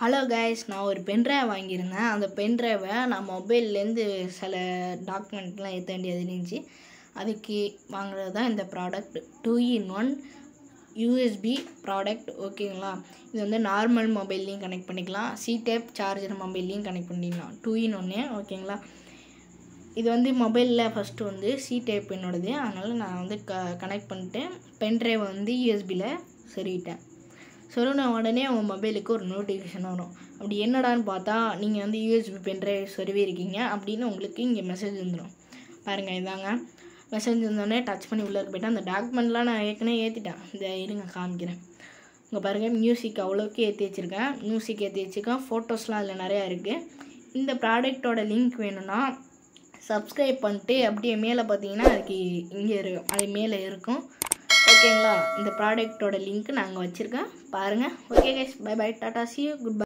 hello guys நான் ஒரு pen drive வாங்கியிருந்தேன் அந்த பென்ட்ரைவை நான் மொபைல்லேருந்து சில டாக்குமெண்ட்லாம் ஏற்ற வேண்டியது இருந்துச்சு அதுக்கு வாங்குறது தான் இந்த product two in one USB product ஓகேங்களா இது வந்து நார்மல் மொபைல்லையும் கனெக்ட் பண்ணிக்கலாம் சி டைப் சார்ஜர் மொபைல்லையும் கனெக்ட் பண்ணிக்கலாம் டூ இன் ஒன்று ஓகேங்களா இது வந்து மொபைலில் ஃபஸ்ட்டு வந்து சி டைப் என்னோடது அதனால் நான் வந்து க கனெக்ட் பண்ணிட்டு பென்ட்ரைவை வந்து யூஎஸ்பியில் சொருகிட்டேன் சொருகின உடனே உங்கள் மொபைலுக்கு ஒரு நோட்டிஃபிகேஷன் வரும் அப்படி என்னடான்னு பார்த்தா நீங்கள் வந்து யூஎஸ்பி பென்ட்ரைவ் சொருவி இருக்கீங்க அப்படின்னு உங்களுக்கு இங்கே மெசேஜ் வந்துடும் பாருங்கள் இதாங்க மெசேஜ் வந்தோடனே டச் பண்ணி உள்ளே போய்ட்டு அந்த டாக்குமெண்ட்லாம் நான் ஏற்கனவே ஏற்றிட்டேன் இந்த இருங்க காமிக்கிறேன் இங்கே பாருங்கள் மியூசிக் அவ்வளோக்கு ஏற்றி வச்சுருக்கேன் மியூசிக் ஏற்றி வச்சுருக்கேன் ஃபோட்டோஸ்லாம் அதில் நிறையா இருக்குது இந்த ப்ராடக்ட்டோட லிங்க் வேணும்னா சப்ஸ்கிரைப் பண்ணிட்டு அப்படியே மேலே பார்த்தீங்கன்னா அதுக்கு இங்கே இருக்கும் அது மேலே இருக்கும் ஓகேங்களா இந்த ப்ராடக்ட்டோட லிங்க் நாங்கள் வச்சுருக்கேன் பாருங்கள் okay guys bye bye tata see good by